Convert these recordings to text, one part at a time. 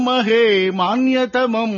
మహే మాన్యతమం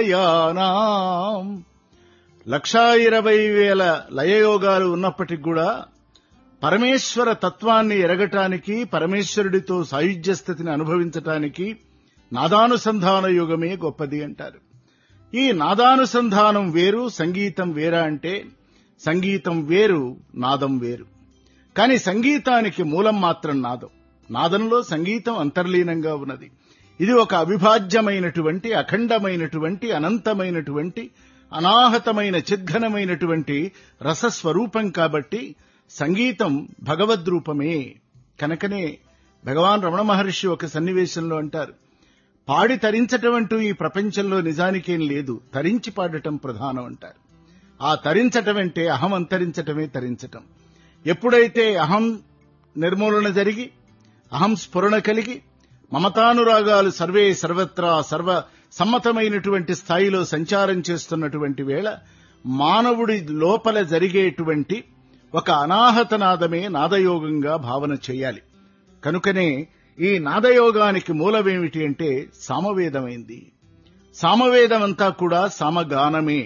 లయానాం లక్షా ఇరవై వేల లయయోగాలు ఉన్నప్పటికి కూడా పరమేశ్వర తత్వాన్ని ఎరగటానికి పరమేశ్వరుడితో సాయుధ్య స్థితిని అనుభవించటానికి నాదానుసంధాన యుగమే గొప్పది అంటారు ఈ నాదానుసంధానం వేరు సంగీతం వేరా అంటే సంగీతం వేరు నాదం వేరు కానీ సంగీతానికి మూలం మాత్రం నాదం నాదంలో సంగీతం అంతర్లీనంగా ఉన్నది ఇది ఒక అవిభాజ్యమైనటువంటి అఖండమైనటువంటి అనంతమైనటువంటి అనాహతమైన చిద్ఘనమైనటువంటి రసస్వరూపం కాబట్టి సంగీతం భగవద్రూపమే కనుకనే భగవాన్ రమణ మహర్షి ఒక సన్నివేశంలో అంటారు పాడి తరించటం అంటూ ఈ ప్రపంచంలో నిజానికేం లేదు తరించి పాడటం ప్రధానం అంటారు ఆ తరించటం అంటే అహం అంతరించటమే తరించటం ఎప్పుడైతే అహం నిర్మూలన జరిగి అహం స్ఫురణ కలిగి మమతానురాగాలు సర్వే సర్వత్రా సర్వ సమ్మతమైనటువంటి స్థాయిలో సంచారం చేస్తున్నటువంటి వేళ మానవుడి లోపల జరిగేటువంటి ఒక అనాహత నాదమే నాదయోగంగా భావన చేయాలి కనుకనే ఈ నాదయోగానికి మూలమేమిటి అంటే సామవేదమైంది సామవేదమంతా కూడా సామగానమే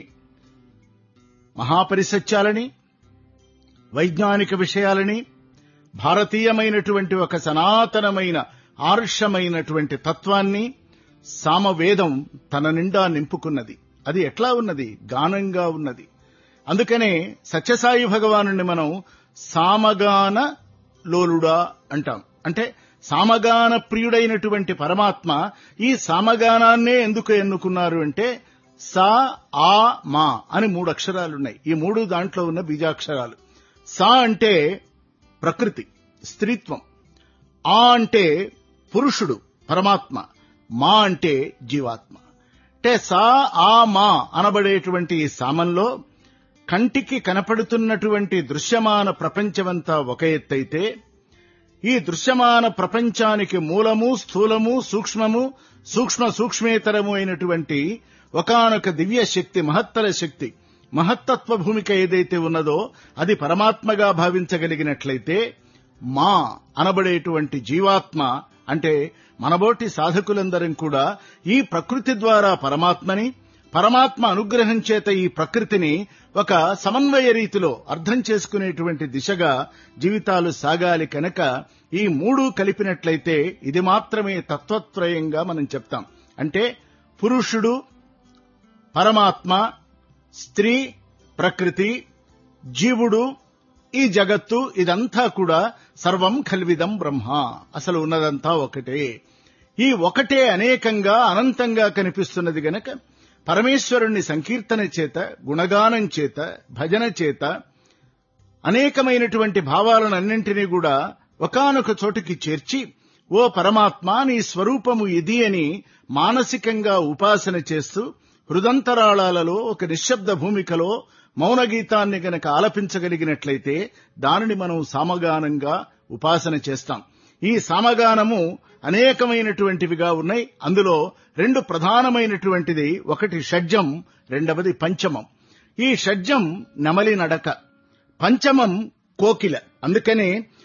మహాపరిసత్యాలని వైజ్ఞానిక విషయాలని భారతీయమైనటువంటి ఒక సనాతనమైన ఆర్షమైనటువంటి తత్వాన్ని సామవేదం తన నిండా నింపుకున్నది అది ఎట్లా ఉన్నది గానంగా ఉన్నది అందుకనే సత్యసాయి భగవాను మనం సామగాన లోలుడా అంటాం అంటే సామగాన ప్రియుడైనటువంటి పరమాత్మ ఈ సామగానాన్నే ఎందుకు ఎన్నుకున్నారు అంటే సా ఆ మా అని మూడు అక్షరాలున్నాయి ఈ మూడు దాంట్లో ఉన్న బీజాక్షరాలు సా అంటే ప్రకృతి స్త్రీత్వం ఆ అంటే పురుషుడు పరమాత్మ మా అంటే జీవాత్మ అంటే సా ఆ మా అనబడేటువంటి ఈ సామంలో కంటికి కనపడుతున్నటువంటి దృశ్యమాన ప్రపంచమంతా ఒక ఎత్తైతే ఈ దృశ్యమాన ప్రపంచానికి మూలము స్థూలము సూక్ష్మము సూక్ష్మ సూక్ష్మేతరము అయినటువంటి ఒకనొక దివ్య శక్తి మహత్తర శక్తి మహత్తత్వ భూమిక ఏదైతే ఉన్నదో అది పరమాత్మగా భావించగలిగినట్లయితే మా అనబడేటువంటి జీవాత్మ అంటే మనబోటి సాధకులందరం కూడా ఈ ప్రకృతి ద్వారా పరమాత్మని పరమాత్మ అనుగ్రహం చేత ఈ ప్రకృతిని ఒక సమన్వయ రీతిలో అర్థం చేసుకునేటువంటి దిశగా జీవితాలు సాగాలి కనుక ఈ మూడు కలిపినట్లయితే ఇది మాత్రమే తత్వత్రయంగా మనం చెప్తాం అంటే పురుషుడు పరమాత్మ స్త్రీ ప్రకృతి జీవుడు ఈ జగత్తు ఇదంతా కూడా సర్వం కల్విదం బ్రహ్మ అసలు ఉన్నదంతా ఒకటే ఈ ఒకటే అనేకంగా అనంతంగా కనిపిస్తున్నది గనక పరమేశ్వరుణ్ణి సంకీర్తన చేత గుణగానం చేత భజన చేత అనేకమైనటువంటి భావాలనన్నింటినీ కూడా ఒకనొక చోటుకి చేర్చి ఓ పరమాత్మ నీ స్వరూపము ఇది అని మానసికంగా ఉపాసన చేస్తూ హృదంతరాళాలలో ఒక నిశ్శబ్ద భూమికలో మౌన గీతాన్ని గనక ఆలపించగలిగినట్లయితే దానిని మనం సామగానంగా ఉపాసన చేస్తాం ఈ సామగానము అనేకమైనటువంటివిగా ఉన్నాయి అందులో రెండు ప్రధానమైనటువంటిది ఒకటి షడ్జం రెండవది పంచమం ఈ షడ్జం నెమలి నడక పంచమం కోకిల అందుకనే